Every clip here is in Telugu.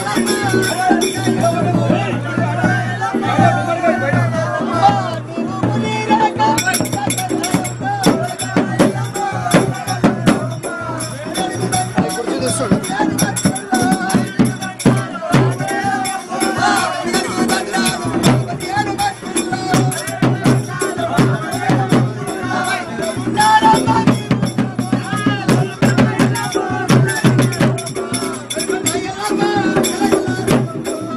ఆ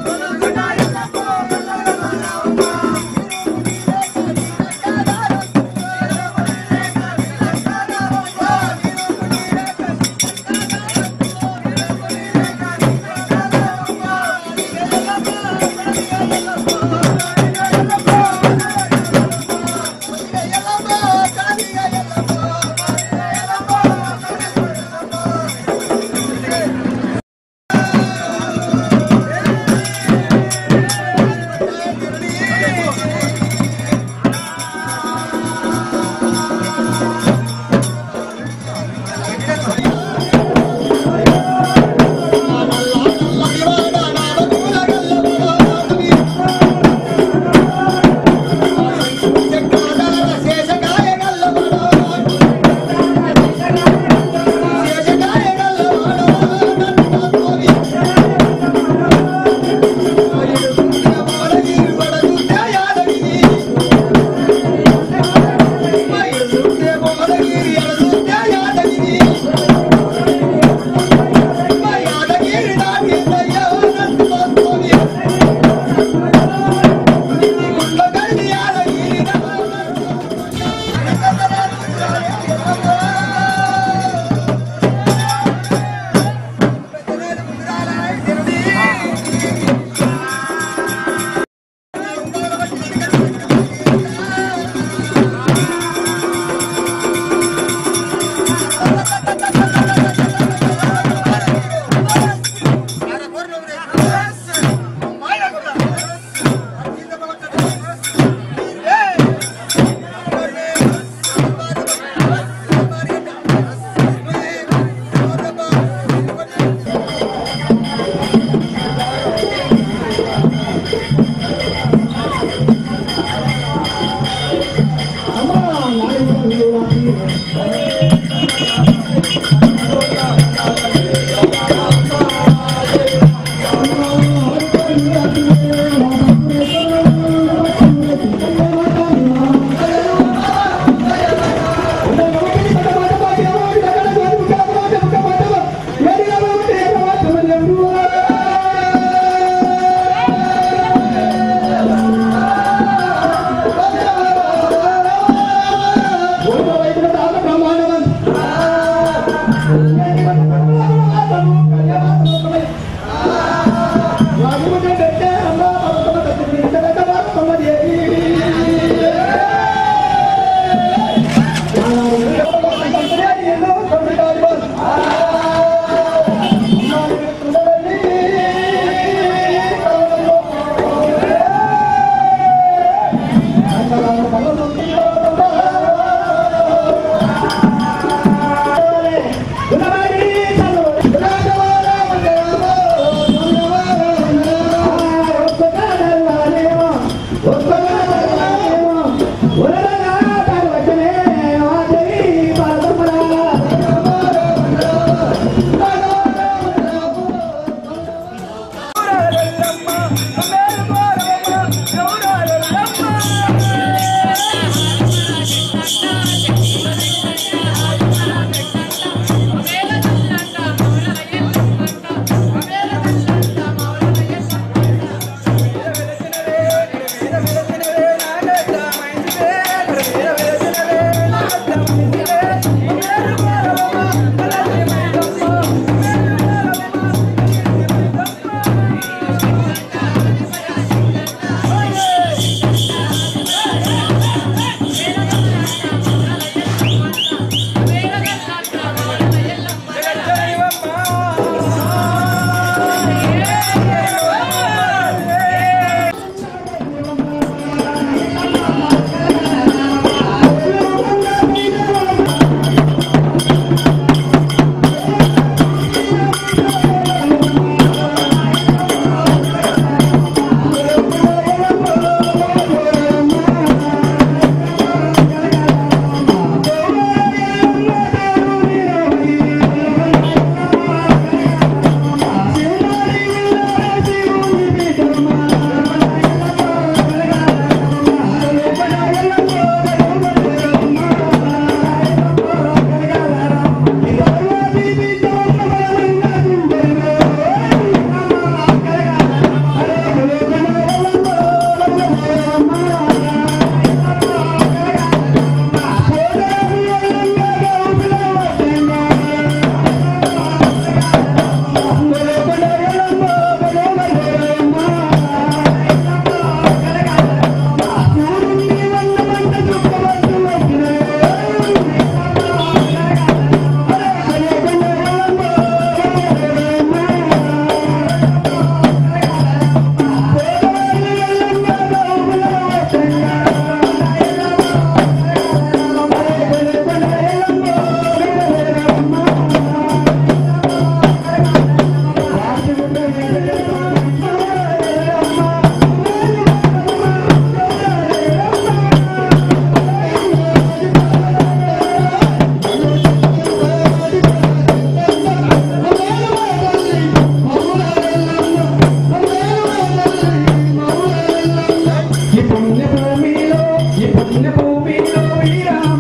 ఈ పుణ్య భూమిలో ఈ పుణ్య భూమిలో ఈ రామ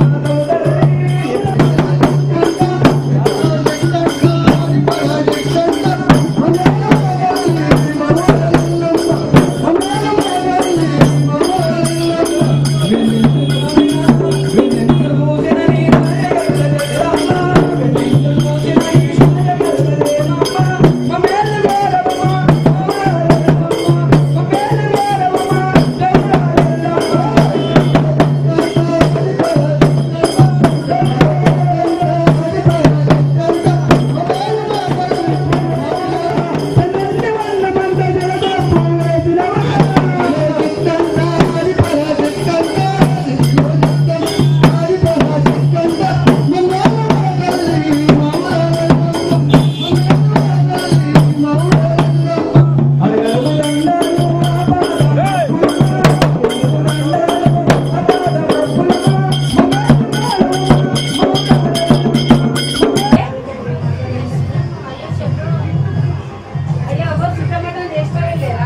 అయ్యా ఎవరు చుట్టమటం చేసుకోలేరా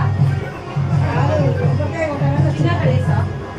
వచ్చినాక లేసా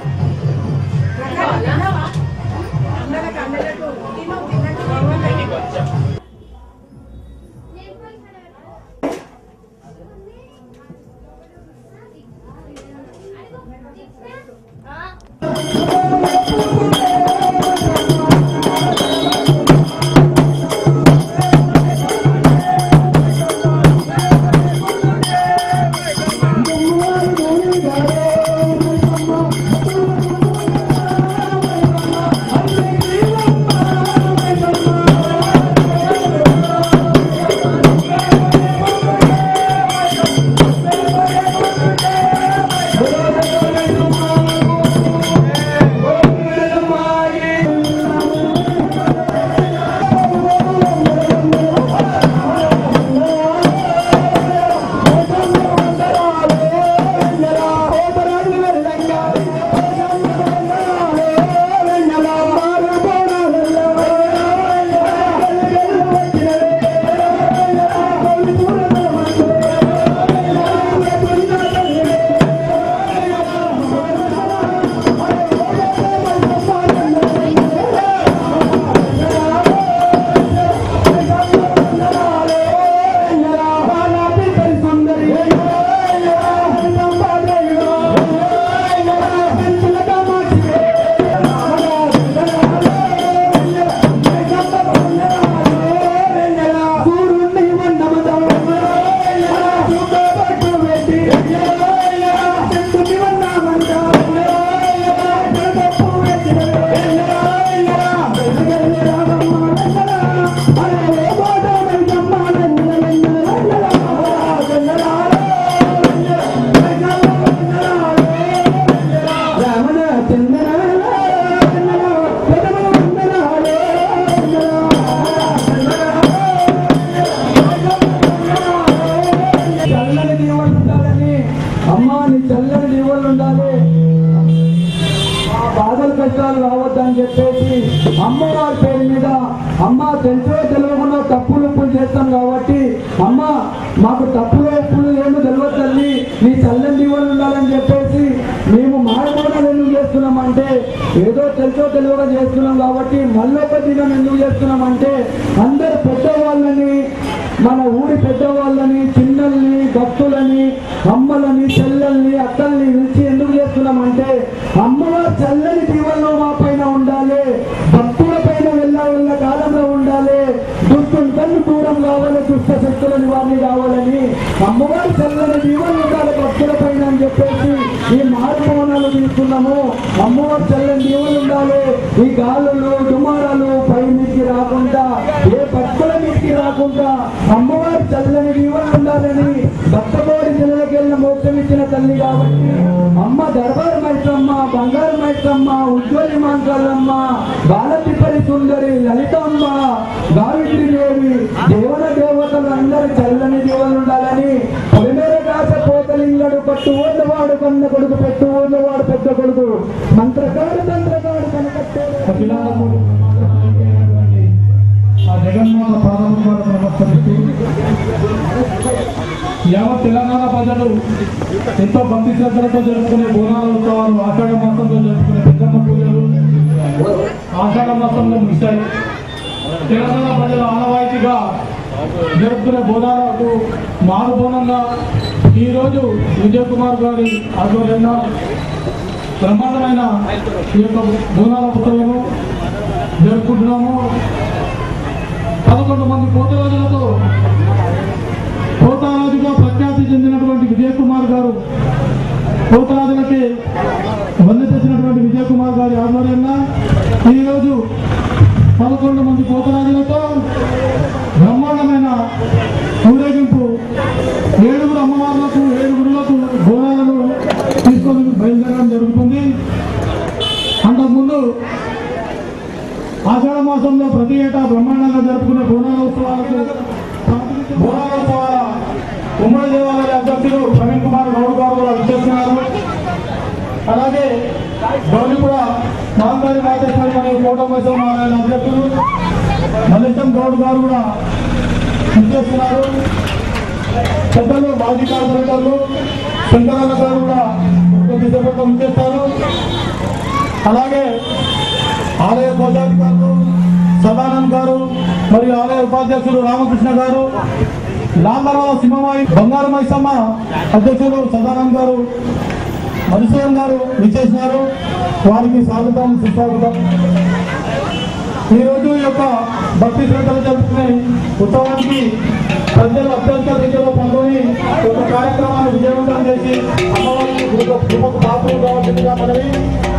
చల్లని దీవులు ఉండాలని అమ్మా నీ చల్లని దీవులు ఉండాలి ఆ బాధలు కష్టాలు రావద్దని చెప్పేసి అమ్మవారి పేరు మీద అమ్మ తెలుసో తెలియకుండా తప్పులు ఉప్పులు చేస్తాం కాబట్టి అమ్మ మాకు తప్పులు ఉప్పులు ఏమి తెలియదు తల్లి నీ చల్లని దీవులు ఉండాలని చెప్పేసి మేము మాయమూడలు ఎందుకు చేస్తున్నామంటే ఏదో తెలుసో తెలియక చేస్తున్నాం కాబట్టి మళ్ళొక దినం ఎందుకు చేస్తున్నామంటే అందరు పెద్దవాళ్ళని మన ఊరి పెద్దవాళ్ళని చిన్నల్ని భక్తులని అమ్మలని చెల్లెల్ని అక్కల్ని పిలిచి ఎందుకు చేస్తున్నామంటే అమ్మవారి చల్లని దీవెనలు మా పైన ఉండాలి భక్తుల పైన వెళ్ళ వెళ్ళ కాలంలో ఉండాలి దుష్టులను దూరం కావాలి దుష్ట శక్తుల నివారణ కావాలని అమ్మవారి చల్లని దీవెనలు ఉండాలి భక్తుల పైన అని చెప్పేసి ఈ మార్గవనాలు తీసుకున్నాము అమ్మవారి చల్లని దీవెనలు ఉండాలి ఈ గాలులు దుమారాలు పై మీదకి రాకుండా ఏ భక్తుల మీదకి రాకుండా అమ్మవారి చల్లని దీవెనలు ఉండాలని భక్తకోడి జిల్లకెళ్ళిన మోక్షం ఇచ్చిన తల్లి కాబట్టి అమ్మ దర్బార్ మైత్రమ్మ బంగారు మైత్రమ్మ ఉజ్వలి మాంకాలమ్మ బాలతిపరి సుందరి లలితమ్మ గావిత్రి దేవి దేవన దేవతలు అందరి చల్లని దీవెనలు ఉండాలని పట్టు ఊళ్ళవాడు కన్న కొడుకు పెట్టు ఊళ్ళవాడు పెద్ద కొడుకు మంత్రకాడు తంత్రకాడు కనకట్టేడు అఖిలాండములు ఆ జగన్మోహన పాదములకు నమస్కరిస్తూ యావత్ తెలంగాణ ప్రజలు ఎంతో భక్తి శ్రద్ధలతో జరుపుకునే బోనాల ఉత్సవాలు ఆషాఢ మాసంలో జరుపుకునే పెద్దమ్మ పూజలు ఆషాఢ మాసంలో ముగిశాయి తెలంగాణ ప్రజల ఆనవాయితీగా జరుపుకునే బోనాలకు మారు బోనంగా ఈరోజు విజయ్ కుమార్ గారి ఆధ్వర్యంలో బ్రహ్మాండమైన ఈ యొక్క బోనాల ఉత్సవము జరుపుకుంటున్నాము పదకొండు మంది పోతరాజులతో పోతరాజుగా ప్రఖ్యాతి చెందినటువంటి విజయ్ కుమార్ గారు పోతరాజులకి వన్నె తెచ్చినటువంటి విజయ్ కుమార్ గారి ఆధ్వర్యంలో ఈరోజు పదకొండు మంది పోతరాజులతో బ్రహ్మాండమైన ఊరేగింపు ఏడుగురు అమ్మవార్లకు ఏడుగురులకు బోనాలను తీసుకొని బయలుదేరడం జరుగుతుంది అంతకుముందు ఆషాఢ మాసంలో ప్రతి ఏటా బ్రహ్మాండంగా జరుపుకునే బోనాల ఉత్సవాలకు బోనాల ఉత్సవాల ఉమ్మడి దేవాలయ అధ్యక్షులు ప్రవీణ్ కుమార్ గౌడ్ గారు కూడా విచ్చేస్తున్నారు అలాగే గౌరిపుర మాంగారి మాతేశ్వరి మరియు కోటమేశ్వర నారాయణ అధ్యక్షులు మల్లేశం గౌడ్ గారు కూడా విచ్చేస్తున్నారు పెద్దలు మాజీ కార్పొరేటర్లు శంకరన్న గారు కూడా కొద్దిసేపట్లో విచ్చేస్తారు అలాగే ఆలయ కోశాధికారులు సదానంద్ గారు మరియు ఆలయ ఉపాధ్యక్షులు రామకృష్ణ గారు లాంబరావు సింహమాయి బంగారు మైసమ్మ అధ్యక్షులు సదానంద్ గారు మధుసూదన్ గారు విచ్చేసినారు వారికి స్వాగతం సుస్వాగతం ఈ రోజు ఈ యొక్క భక్తి శ్రద్ధలు జరుపుకునే ఉత్సవానికి ప్రజలు అత్యంత రీతిలో పాల్గొని ఈ యొక్క కార్యక్రమాన్ని విజయవంతం చేసి అమ్మవారికి కృప- కృపకు పాత్రలు కావాల్సిందిగా మనవి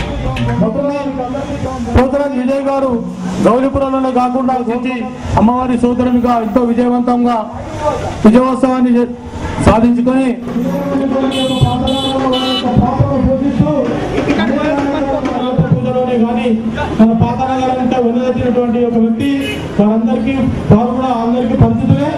పోతరాజు విజయ్ గారు గౌరీపురంలోనే కాకుండా వచ్చి అమ్మవారి సోదరునిగా ఎంతో విజయవంతంగా విజయోత్సవాన్ని చే- సాధించుకొని పూజలోనే కానీ మన పాత నగరంటే వెనుదచ్చినటువంటి ఒక వ్యక్తి వారందరికీ వారు కూడా అందరికీ పరిచితులే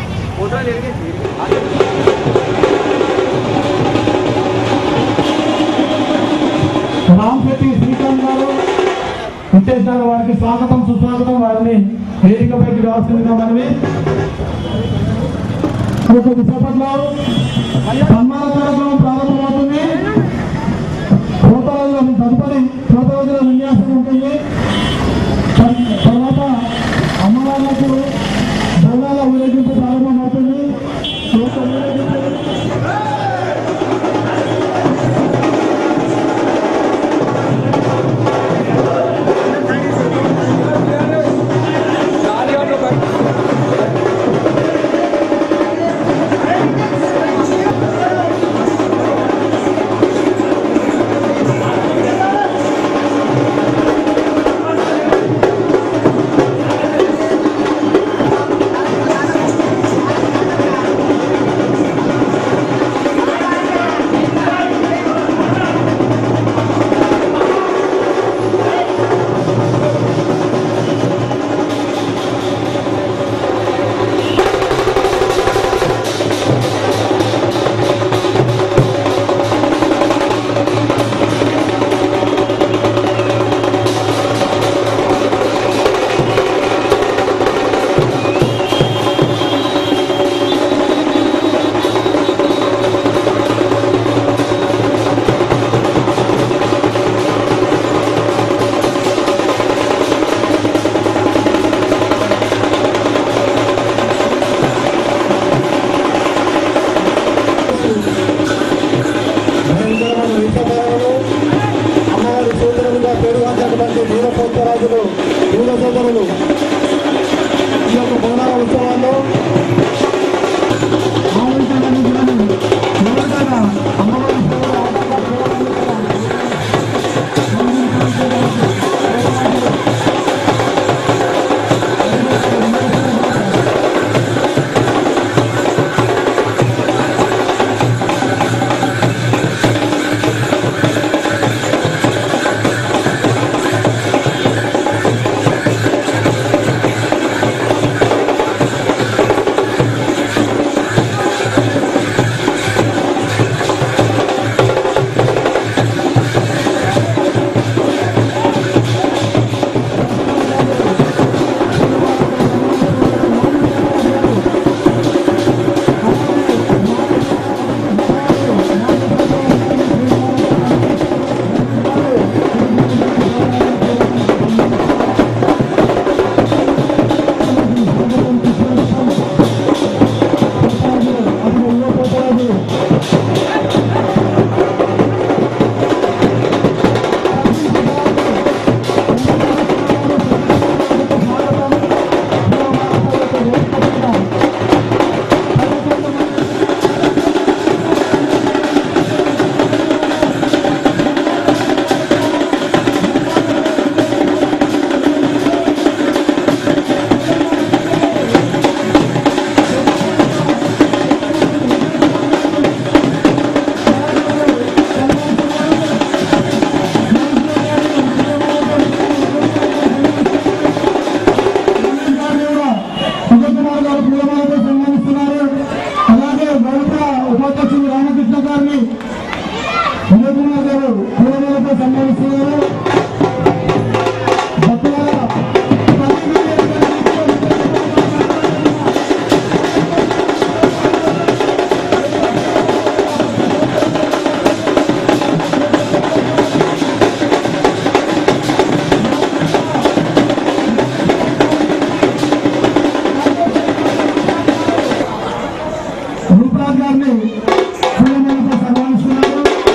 రామ్ శెట్టి శ్రీకాంత్ గారు విచ్చేసినారు వారికి స్వాగతం సుస్వాగతం వారిని వేదికపైకి రావాల్సిందిగా మనవి కొద్ది సేపట్లో సన్మాన కార్యక్రమం ప్రారంభమవుతుంది కోతరాజుల తదుపరి కోతరాజుల విన్యాసం ఉంటుంది తర్- తర్వాత అమ్మవార్లకు బోనాల ఊరేగింపు ప్రారంభమవుతుంది ఈ యొక్క ఊరేగింపు ఆ సుజకుమార్ గారు పూలమాలతో సన్మానిస్తున్నారు అలాగే గౌరవ ఉపాధ్యక్షులు రామకృష్ణ గారిని విజయకుమార్ గారు పూలమాలతో సన్మానిస్తున్నారు భక్తులారా, రూపరాజ్ గారిని పూలమాలతో సన్మానిస్తున్నారు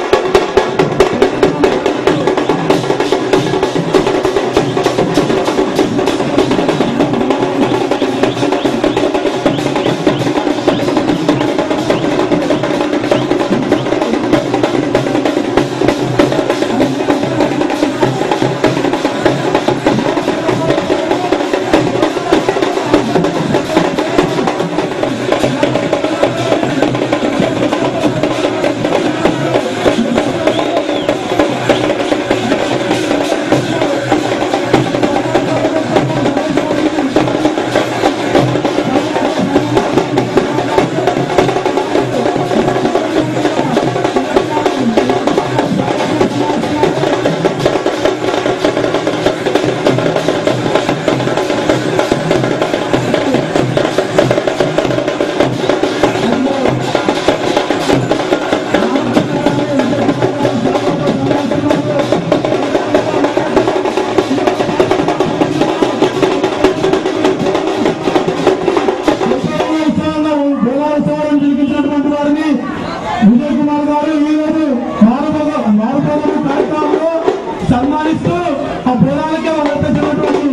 ఉత్సవంలో బోధాోత్సవాలను జరిగించినటువంటి వారిని విజయ్ కుమార్ గారు ఈ రోజు మారుమూల మారుమూల కార్యక్రమంలో సన్మానిస్తూ ఆ బోధాలకే వర్తించినటువంటి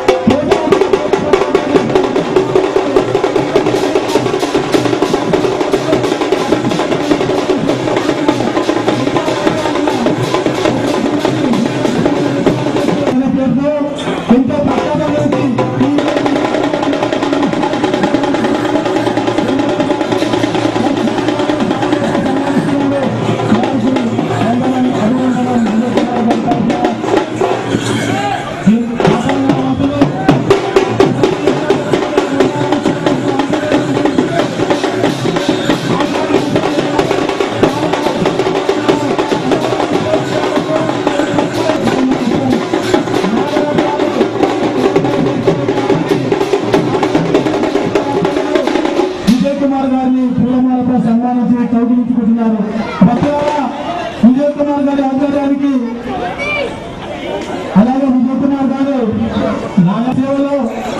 అనే పేరుతో ఎంతో ప్రఖ్యాతమైనది ఈ విజయ్ కుమార్ గారిని పూలమాలతో సన్మానించి కౌగిలించుకుంటున్నారు భక్తులారా విజయ్ కుమార్ గారి ఆధ్వర్యానికి అలాగే విజయ్ కుమార్ గారు నాగ సేవలో